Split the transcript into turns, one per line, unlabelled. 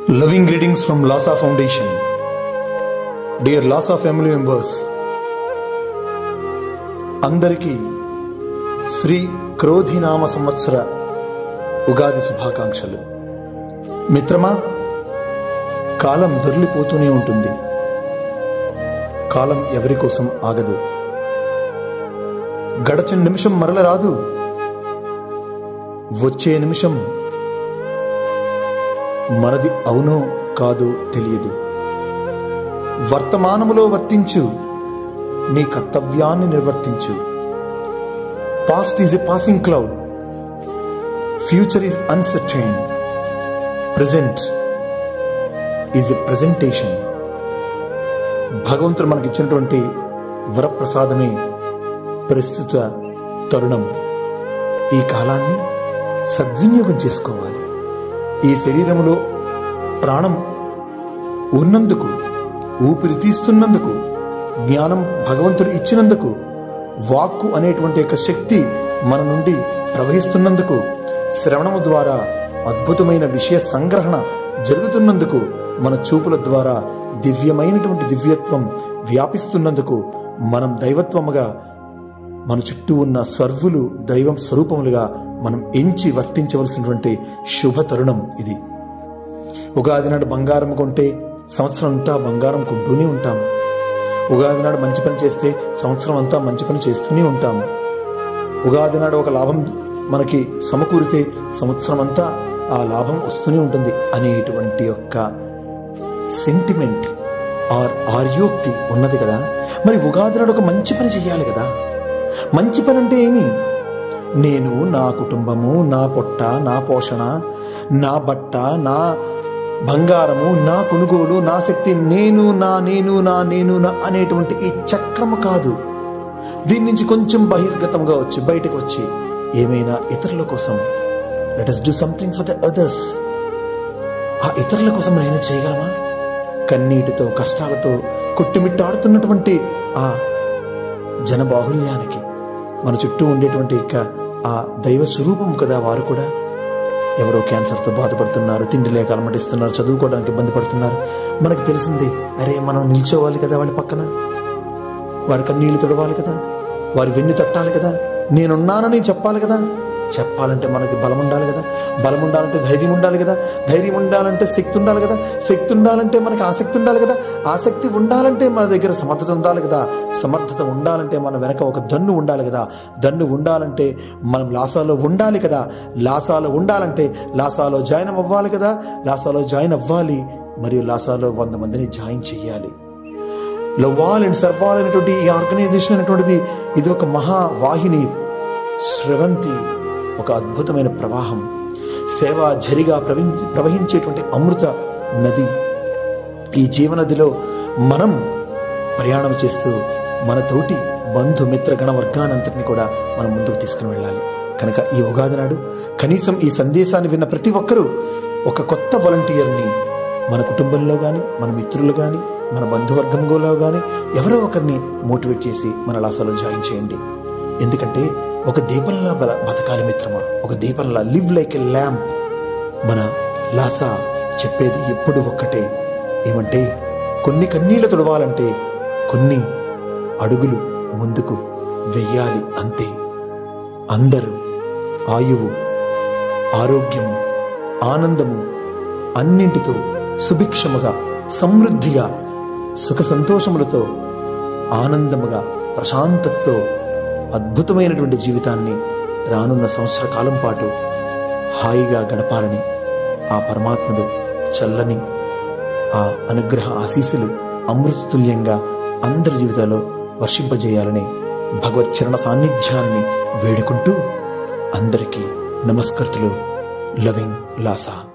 Loving greetings from Lhasa Foundation. Dear Lhasa family members, అందరికీ శ్రీ క్రోధినామ సంవత్సర ఉగాది శుభాకాంక్షలు మిత్రమా కాలం దొర్లిపోతూనే ఉంటుంది కాలం ఎవరి కోసం ఆగదు గడచిన నిమిషం మరల రాదు వచ్చే నిమిషం మనది అవునో కాదో తెలియదు వర్తమానములో వర్తించు నీ కర్తవ్యాన్ని నిర్వర్తించు past is a passing cloud future is uncertain present is a presentation భగవంతుడు మనకి ఇచ్చినటువంటి వరప్రసాదమే ప్రస్తుత తరుణం ఈ కాలాన్ని సద్వినియోగం చేసుకోవాలి ఈ శరీరములో ప్రాణం ఉన్నందుకు ఊపిరి తీస్తున్నందుకు జ్ఞానం భగవంతుడు ఇచ్చినందుకు వాక్కు అనేటువంటి యొక్క శక్తి మన నుండి ప్రవహిస్తున్నందుకు శ్రవణము ద్వారా అద్భుతమైన విషయ సంగ్రహణ జరుగుతున్నందుకు మన చూపుల ద్వారా దివ్యమైనటువంటి దివ్యత్వం వ్యాపిస్తున్నందుకు మనం దైవత్వముగా మన చుట్టూ ఉన్న సర్వులు దైవం స్వరూపములుగా మనం ఎంచి వర్తించవలసినటువంటి శుభ తరుణం ఇది ఉగాది నాడు బంగారం కొంటే సంవత్సరం అంతా బంగారం కొంటూనే ఉంటాం ఉగాది నాడు మంచి పని చేస్తే సంవత్సరం అంతా మంచి పని చేస్తూనే ఉంటాం ఉగాది నాడు ఒక లాభం మనకి సమకూరితే సంవత్సరం అంతా ఆ లాభం వస్తూనే ఉంటుంది అనేటువంటి యొక్క సెంటిమెంట్ ఆర్ ఆర్యోక్తి ఉన్నది కదా మరి ఉగాది నాడు ఒక మంచి పని చేయాలి కదా మంచి పని అంటే ఏమి నేను నా కుటుంబము నా పొట్ట నా పోషణ నా బట్ట నా బంగారము నా కొనుగోలు నా శక్తి నేను నా నేను నా నేను నా అనేటువంటి ఈ చక్రము కాదు దీని నుంచి కొంచెం బహిర్గతంగా వచ్చి బయటకు వచ్చి ఏమైనా ఇతరుల కోసం let us do something for the others ఆ ఇతరుల కోసం నేను చేయగలమా కన్నీటితో కష్టాలతో కొట్టుమిట్టాడుతున్నటువంటి ఆ జనబాహుల్యానికి మన చుట్టూ ఉండేటువంటి ఇక ఆ దైవ స్వరూపం కదా వారు కూడా ఎవరో క్యాన్సర్తో బాధపడుతున్నారు తిండి లేక అలమటిస్తున్నారు చదువుకోవడానికి ఇబ్బంది పడుతున్నారు మనకు తెలిసిందే అరే మనం నిల్చోవాలి కదా వాళ్ళ పక్కన వారి కన్నీళ్లు తొడవాలి కదా వారి వెన్ను తట్టాలి కదా నేనున్నానని చెప్పాలి కదా చెప్పాలంటే మనకి బలం ఉండాలి కదా బలం ఉండాలంటే ధైర్యం ఉండాలి కదా ధైర్యం ఉండాలంటే శక్తి ఉండాలి కదా శక్తి ఉండాలంటే మనకి ఆసక్తి ఉండాలి కదా ఆసక్తి ఉండాలంటే మన దగ్గర సమర్థత ఉండాలి కదా సమర్థత ఉండాలంటే మన వెనక ఒక దన్ను ఉండాలి కదా దన్ను ఉండాలంటే మనం లాసాలో ఉండాలి కదా లాసాలో ఉండాలంటే లాసాలో జాయిన్ అవ్వాలి కదా లాసాలో జాయిన్ అవ్వాలి మరియు లాసాలో వంద మందిని జాయిన్ చెయ్యాలి లవ్వాల్ అండ్ సర్వాల్ అనేటువంటి ఈ ఆర్గనైజేషన్ అనేటువంటిది ఇది ఒక మహావాహిని స్రవంతి ఒక అద్భుతమైన ప్రవాహం సేవ జరిగా ప్రవహించి ప్రవహించేటువంటి అమృత నది ఈ జీవనదిలో మనం ప్రయాణం చేస్తూ మన తోటి బంధు మిత్ర గణ వర్గానంతటిని కూడా మనం ముందుకు తీసుకుని వెళ్ళాలి కనుక ఈ ఉగాది నాడు కనీసం ఈ సందేశాన్ని విన్న ప్రతి ఒక్కరూ ఒక కొత్త వాలంటీర్ని మన కుటుంబంలో కానీ మన మిత్రులు కానీ మన బంధువర్గంలో కానీ ఎవరో ఒకరిని మోటివేట్ చేసి మన లాసాలో జాయిన్ చేయండి ఎందుకంటే ఒక దీపంలా బల బతకాలి మిత్రమా ఒక దీపంలా లివ్ లైక్ ఎ ల్యాంప్ మన లాసా చెప్పేది ఎప్పుడు ఒక్కటే ఏమంటే కొన్ని కన్నీళ్లు తుడవాలంటే కొన్ని అడుగులు ముందుకు వెయ్యాలి అంతే అందరూ ఆయువు ఆరోగ్యము ఆనందము అన్నింటితో సుభిక్షముగా సమృద్ధిగా సుఖ సంతోషములతో ఆనందముగా ప్రశాంతతతో అద్భుతమైనటువంటి జీవితాన్ని రానున్న సంవత్సర కాలం పాటు హాయిగా గడపాలని ఆ పరమాత్ముడు చల్లని ఆ అనుగ్రహ ఆశీస్సులు అమృతతుల్యంగా అందరి జీవితాల్లో వర్షింపజేయాలని భగవత్ చరణ సాన్నిధ్యాన్ని వేడుకుంటూ అందరికీ నమస్కృతులు లవింగ్ లాసా